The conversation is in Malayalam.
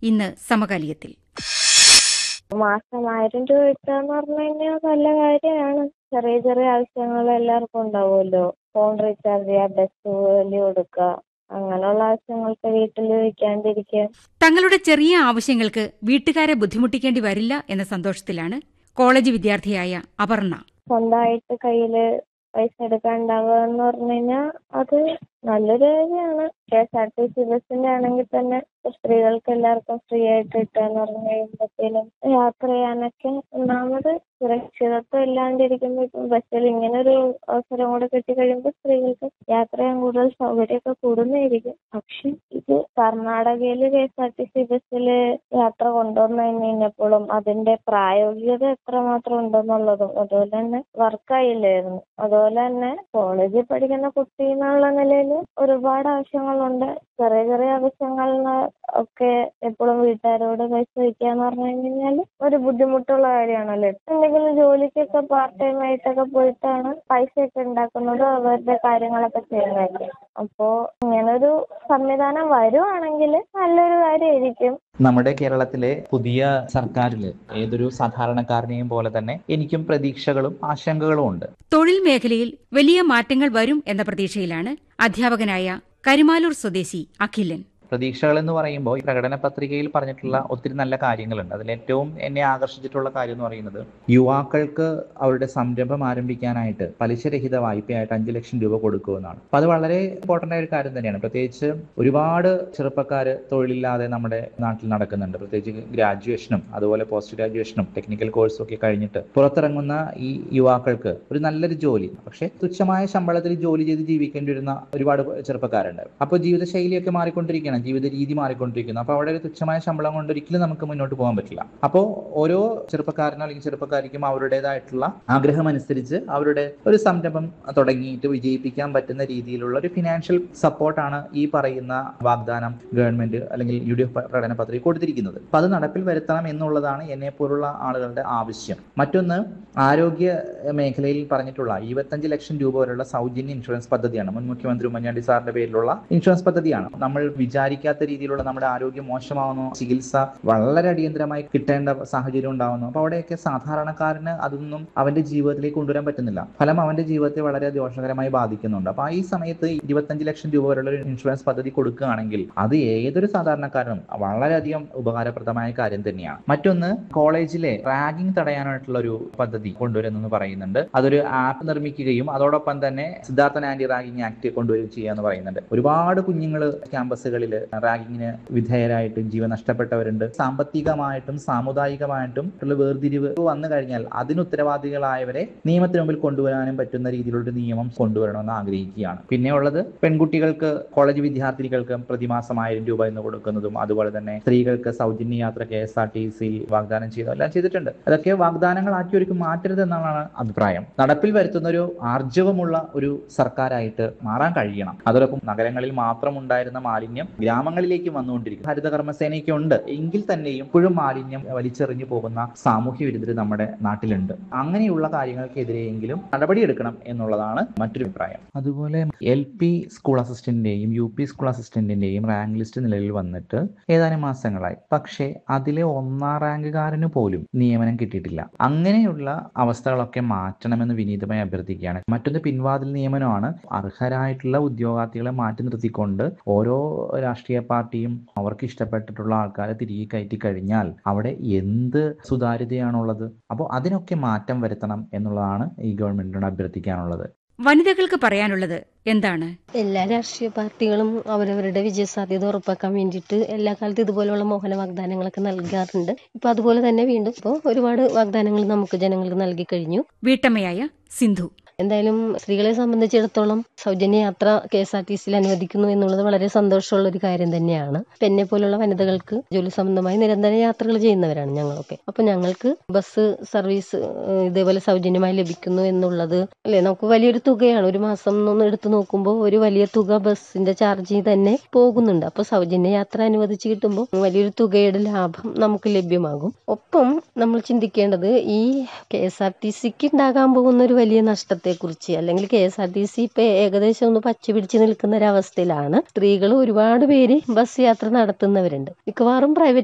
ഇന്ന് സമകാലികത്തിൽ മാസം ആയിരം രൂപ കിട്ടുകയെന്ന് പറഞ്ഞു കഴിഞ്ഞാൽ നല്ല കാര്യമാണ് ചെറിയ ചെറിയ ആവശ്യങ്ങൾ എല്ലാവർക്കും ഉണ്ടാവുമല്ലോ ഫോൺ റീചാർജ് ചെയ്യുക ബസ് കൂലി കൊടുക്കുക അങ്ങനെയുള്ള ആവശ്യങ്ങൾക്ക് വീട്ടിൽ വയ്ക്കാണ്ടിരിക്കുക തങ്ങളുടെ ചെറിയ ആവശ്യങ്ങൾക്ക് വീട്ടുകാരെ ബുദ്ധിമുട്ടിക്കേണ്ടി വരില്ല എന്ന സന്തോഷത്തിലാണ് കോളേജ് വിദ്യാർത്ഥിയായ അപർണ സ്വന്തമായിട്ട് കയ്യിൽ പൈസ എടുക്കാണ്ടാവുക എന്ന് പറഞ്ഞു കഴിഞ്ഞാൽ അത് നല്ലൊരു കാര്യമാണ് K S R T C ബസ്സിന്റെ ആണെങ്കിൽ തന്നെ സ്ത്രീകൾക്ക് എല്ലാവർക്കും ഫ്രീ ആയിട്ട് കിട്ടുക എന്ന് പറഞ്ഞു കഴിയുമ്പോഴത്തേനും യാത്ര ചെയ്യാനൊക്കെ ഒന്നാമത് സുരക്ഷിതത്വം ഇല്ലാണ്ടിരിക്കുമ്പോൾ ഇപ്പം ബസ്സിൽ ഇങ്ങനെ ഒരു അവസരം കൂടെ കിട്ടിക്കഴിയുമ്പോൾ സ്ത്രീകൾക്ക് യാത്ര ചെയ്യാൻ കൂടുതൽ സൗകര്യമൊക്കെ കൂടുന്നതായിരിക്കും പക്ഷെ ഇത് കർണാടകയിൽ K S R T C ബസ്സിൽ യാത്ര കൊണ്ടുവന്നു കഴിഞ്ഞ് കഴിഞ്ഞപ്പോഴും അതിന്റെ പ്രായോഗികത എത്രമാത്രം ഉണ്ടെന്നുള്ളതും അതുപോലെ തന്നെ വർക്കായില്ലായിരുന്നു അതുപോലെ തന്നെ കോളേജിൽ പഠിക്കുന്ന കുട്ടി എന്നുള്ള നിലയിൽ ഒരുപാട് ആവശ്യങ്ങളുണ്ട് ചെറിയ ചെറിയ ആവശ്യങ്ങളിന് ഒക്കെ എപ്പോഴും വീട്ടുകാരോട് പൈസ വയ്ക്കുക എന്ന് പറഞ്ഞു കഴിഞ്ഞാൽ ഒരു ബുദ്ധിമുട്ടുള്ള കാര്യമാണല്ലോ എന്തെങ്കിലും ജോലിക്കൊക്കെ പാർട്ട് ടൈം ആയിട്ടൊക്കെ പോയിട്ടാണ് പൈസയൊക്കെ ഉണ്ടാക്കുന്നത് അവരുടെ കാര്യങ്ങളൊക്കെ ചെയ്യുന്നത് അപ്പോ ഇങ്ങനൊരു സംവിധാനം വരുവാണെങ്കിൽ നല്ലൊരു കാര്യമായിരിക്കും നമ്മുടെ കേരളത്തിലെ പുതിയ സർക്കാരിൽ ഏതൊരു സാധാരണക്കാരനെയും പോലെ തന്നെ എനിക്കും പ്രതീക്ഷകളും ആശങ്കകളും ഉണ്ട് തൊഴിൽ മേഖലയിൽ വലിയ മാറ്റങ്ങൾ വരും എന്ന പ്രതീക്ഷയിലാണ് അധ്യാപകനായ കരുമാലൂർ സ്വദേശി അഖിലൻ പ്രതീക്ഷകൾ എന്ന് പറയുമ്പോൾ ഈ പ്രകടന പത്രികയിൽ പറഞ്ഞിട്ടുള്ള ഒത്തിരി നല്ല കാര്യങ്ങളുണ്ട് അതിൽ ഏറ്റവും എന്നെ ആകർഷിച്ചിട്ടുള്ള കാര്യം എന്ന് പറയുന്നത് യുവാക്കൾക്ക് അവരുടെ സംരംഭം ആരംഭിക്കാനായിട്ട് പലിശരഹിത വായ്പയായിട്ട് അഞ്ച് ലക്ഷം രൂപ കൊടുക്കുമെന്നാണ് അപ്പൊ അത് വളരെ ഇമ്പോർട്ടന്റ് ആയ ഒരു കാര്യം തന്നെയാണ് പ്രത്യേകിച്ച് ഒരുപാട് ചെറുപ്പക്കാർ തൊഴിലില്ലാതെ നമ്മുടെ നാട്ടിൽ നടക്കുന്നുണ്ട് പ്രത്യേകിച്ച് ഗ്രാജുവേഷനും അതുപോലെ പോസ്റ്റ് ഗ്രാജുവേഷനും ടെക്നിക്കൽ കോഴ്സും ഒക്കെ കഴിഞ്ഞിട്ട് പുറത്തിറങ്ങുന്ന ഈ യുവാക്കൾക്ക് ഒരു നല്ലൊരു ജോലി പക്ഷേ തുച്ഛമായ ശമ്പളത്തിൽ ജോലി ചെയ്ത് ജീവിക്കേണ്ടി വരുന്ന ഒരുപാട് ചെറുപ്പക്കാരുണ്ട് അപ്പോൾ ജീവിതശൈലിയൊക്കെ മാറിക്കൊണ്ടിരിക്കുകയാണ് ജീവിത രീതി മാറിക്കൊണ്ടിരിക്കുന്നു അപ്പോൾ അവിടെ ഒരു തുച്ഛമായ ശമ്പളം കൊണ്ട് ഒരിക്കലും നമുക്ക് മുന്നോട്ട് പോകാൻ പറ്റില്ല അപ്പോൾ ഓരോ ചെറുപ്പക്കാരനോ അല്ലെങ്കിൽ ചെറുപ്പക്കാരിക്കും അവരുടേതായിട്ടുള്ള ആഗ്രഹം അനുസരിച്ച് അവരുടെ ഒരു സംരംഭം തുടങ്ങിയിട്ട് വിജയിപ്പിക്കാൻ പറ്റുന്ന രീതിയിലുള്ള ഒരു ഫിനാൻഷ്യൽ സപ്പോർട്ടാണ് ഈ പറയുന്ന വാഗ്ദാനം ഗവൺമെന്റ് അല്ലെങ്കിൽ യു ഡി എഫ് പ്രകടന പത്രിക കൊടുത്തിരിക്കുന്നത് അപ്പൊ അത് നടപ്പിൽ വരുത്തണം എന്നുള്ളതാണ് എന്നെ പോലുള്ള ആളുകളുടെ ആവശ്യം മറ്റൊന്ന് ആരോഗ്യ മേഖലയിൽ പറഞ്ഞിട്ടുള്ള ഇരുപത്തഞ്ച് ലക്ഷം രൂപ വരെയുള്ള സൗജന്യ ഇൻഷുറൻസ് പദ്ധതിയാണ് മുൻ മുഖ്യമന്ത്രി ഉമ്മൻചാണ്ടി സാറിന്റെ പേരിലുള്ള ഇൻഷുറൻസ് പദ്ധതിയാണ് നമ്മൾ വിചാരിക്കാത്ത രീതിയിലുള്ള നമ്മുടെ ആരോഗ്യം മോശമാവുന്നു ചികിത്സ വളരെ അടിയന്തരമായി കിട്ടേണ്ട സാഹചര്യം ഉണ്ടാവുന്നു അപ്പൊ അവിടെയൊക്കെ സാധാരണക്കാരന് അതൊന്നും അവന്റെ ജീവിതത്തിലേക്ക് കൊണ്ടുവരാൻ പറ്റുന്നില്ല ഫലം അവന്റെ ജീവിതത്തെ വളരെ ദോഷകരമായി ബാധിക്കുന്നുണ്ട് അപ്പൊ ഈ സമയത്ത് ഇരുപത്തഞ്ച് ലക്ഷം രൂപ വരെയുള്ള ഒരു ഇൻഷുറൻസ് പദ്ധതി കൊടുക്കുകയാണെങ്കിൽ അത് ഏതൊരു സാധാരണക്കാരനും വളരെയധികം ഉപകാരപ്രദമായ കാര്യം തന്നെയാണ് മറ്റൊന്ന് കോളേജിലെ റാഗിംഗ് തടയാനായിട്ടുള്ള ഒരു പദ്ധതി കൊണ്ടുവരുന്നെന്ന് പറയുന്നുണ്ട് അതൊരു ആപ്പ് നിർമ്മിക്കുകയും അതോടൊപ്പം തന്നെ സിദ്ധാർത്ഥൻ ആന്റി റാഗിംഗ് ആക്ട് കൊണ്ടുവരികയും ചെയ്യുക എന്ന് പറയുന്നുണ്ട് ഒരുപാട് കുഞ്ഞുങ്ങൾ ക്യാമ്പസുകളിൽ റാഗിങ്ങിന് വിധേയരായിട്ടും ജീവൻ നഷ്ടപ്പെട്ടവരുണ്ട് സാമ്പത്തികമായിട്ടും സാമുദായികമായിട്ടും ഉള്ള വേർതിരിവ് വന്നു കഴിഞ്ഞാൽ അതിന് ഉത്തരവാദികളായവരെ നിയമത്തിന് മുമ്പിൽ കൊണ്ടുവരാനും പറ്റുന്ന രീതിയിലുള്ള ഒരു നിയമം കൊണ്ടുവരണമെന്ന് ആഗ്രഹിക്കുകയാണ് പിന്നെ ഉള്ളത് പെൺകുട്ടികൾക്ക് കോളേജ് വിദ്യാർത്ഥിനികൾക്ക് പ്രതിമാസം ആയിരം രൂപ എന്ന് കൊടുക്കുന്നതും അതുപോലെ തന്നെ സ്ത്രീകൾക്ക് സൗജന്യ യാത്ര K S R T C വാഗ്ദാനം ചെയ്തു എല്ലാം ചെയ്തിട്ടുണ്ട് അതൊക്കെ വാഗ്ദാനങ്ങളാക്കി ഒരു മാറ്റരുത് എന്നാണ് അഭിപ്രായം നടപ്പിൽ വരുത്തുന്ന ഒരു ആർജവമുള്ള ഒരു സർക്കാരായിട്ട് മാറാൻ കഴിയണം അതോടൊപ്പം നഗരങ്ങളിൽ മാത്രം ഉണ്ടായിരുന്ന മാലിന്യം ഗ്രാമങ്ങളിലേക്ക് വന്നുകൊണ്ടിരിക്കും ഹരിത കർമ്മസേനയൊക്കെ ഉണ്ട് എങ്കിൽ തന്നെയും ഇപ്പോഴും മാലിന്യം വലിച്ചെറിഞ്ഞു പോകുന്ന സാമൂഹ്യ വിരുദ്ധർ നമ്മുടെ നാട്ടിലുണ്ട് അങ്ങനെയുള്ള കാര്യങ്ങൾക്കെതിരെയെങ്കിലും നടപടിയെടുക്കണം എന്നുള്ളതാണ് മറ്റൊരു അഭിപ്രായം അതുപോലെ എൽ പി സ്കൂൾ അസിസ്റ്റന്റിന്റെയും യു പി സ്കൂൾ അസിസ്റ്റന്റിന്റെയും റാങ്ക് ലിസ്റ്റ് നിലവിൽ വന്നിട്ട് ഏതാനും മാസങ്ങളായി പക്ഷേ അതിലെ ഒന്നാം റാങ്കുകാരന് പോലും നിയമനം കിട്ടിയിട്ടില്ല അങ്ങനെയുള്ള അവസ്ഥകളൊക്കെ മാറ്റണമെന്ന് വിനീതമായി അഭ്യർത്ഥിക്കുകയാണ് മറ്റൊന്ന് പിൻവാതിൽ നിയമനമാണ് അർഹരായിട്ടുള്ള ഉദ്യോഗാർത്ഥികളെ മാറ്റി നിർത്തിക്കൊണ്ട് ഓരോ രാഷ്ട്രീയ പാർട്ടിയും അവർക്ക് ഇഷ്ടപ്പെട്ടിട്ടുള്ള ആൾക്കാരെ തിരികെ കയറ്റി കഴിഞ്ഞാൽ അവിടെ എന്ത് സുതാര്യതയാണുള്ളത് അപ്പോൾ അതിനൊക്കെ മാറ്റം വരുത്തണം എന്നുള്ളതാണ് ഈ ഗവൺമെന്റിനോട് അഭ്യർത്ഥിക്കാനുള്ളത് വനിതകൾക്ക് പറയാനുള്ളത് എന്താണ് എല്ലാ രാഷ്ട്രീയ പാർട്ടികളും അവരവരുടെ വിജയസാധ്യത ഉറപ്പാക്കാൻ വേണ്ടിയിട്ട് എല്ലാ കാലത്തും ഇതുപോലുള്ള മോഹന വാഗ്ദാനങ്ങളൊക്കെ നൽകാറുണ്ട് ഇപ്പൊ അതുപോലെ തന്നെ വീണ്ടും ഇപ്പോൾ ഒരുപാട് വാഗ്ദാനങ്ങൾ നമുക്ക് ജനങ്ങൾക്ക് നൽകി കഴിഞ്ഞു വീട്ടമ്മയായ സിന്ധു എന്തായാലും സ്ത്രീകളെ സംബന്ധിച്ചിടത്തോളം സൗജന്യ യാത്ര കെ എസ് ആർ ടി സിയിൽ അനുവദിക്കുന്നു എന്നുള്ളത് വളരെ സന്തോഷമുള്ള ഒരു കാര്യം തന്നെയാണ് ഇപ്പം എന്നെ പോലുള്ള വനിതകൾക്ക് ജോലി സംബന്ധമായി നിരന്തര യാത്രകൾ ചെയ്യുന്നവരാണ് ഞങ്ങളൊക്കെ അപ്പൊ ഞങ്ങൾക്ക് ബസ് സർവീസ് ഏഹ്, ഇതേപോലെ സൗജന്യമായി ലഭിക്കുന്നു എന്നുള്ളത് അല്ലെ നമുക്ക് വലിയൊരു തുകയാണ് ഒരു മാസം ഒന്ന് എടുത്തു നോക്കുമ്പോൾ ഒരു വലിയ തുക ബസ്സിന്റെ ചാർജ് തന്നെ പോകുന്നുണ്ട് അപ്പൊ സൗജന്യ യാത്ര അനുവദിച്ച് കിട്ടുമ്പോൾ വലിയൊരു തുകയുടെ ലാഭം നമുക്ക് ലഭ്യമാകും ഒപ്പം നമ്മൾ ചിന്തിക്കേണ്ടത് ഈ കെ എസ് ആർ ടി സിക്ക് ഉണ്ടാകാൻ പോകുന്ന ഒരു വലിയ നഷ്ടത്തെക്കുറിച്ച് അല്ലെങ്കിൽ K S R T C ഇപ്പൊ ഏകദേശം ഒന്ന് പച്ച പിടിച്ച് നിൽക്കുന്ന ഒരവസ്ഥയിലാണ് സ്ത്രീകൾ ഒരുപാട് പേര് ബസ് യാത്ര നടത്തുന്നവരുണ്ട് മിക്കവാറും പ്രൈവറ്റ്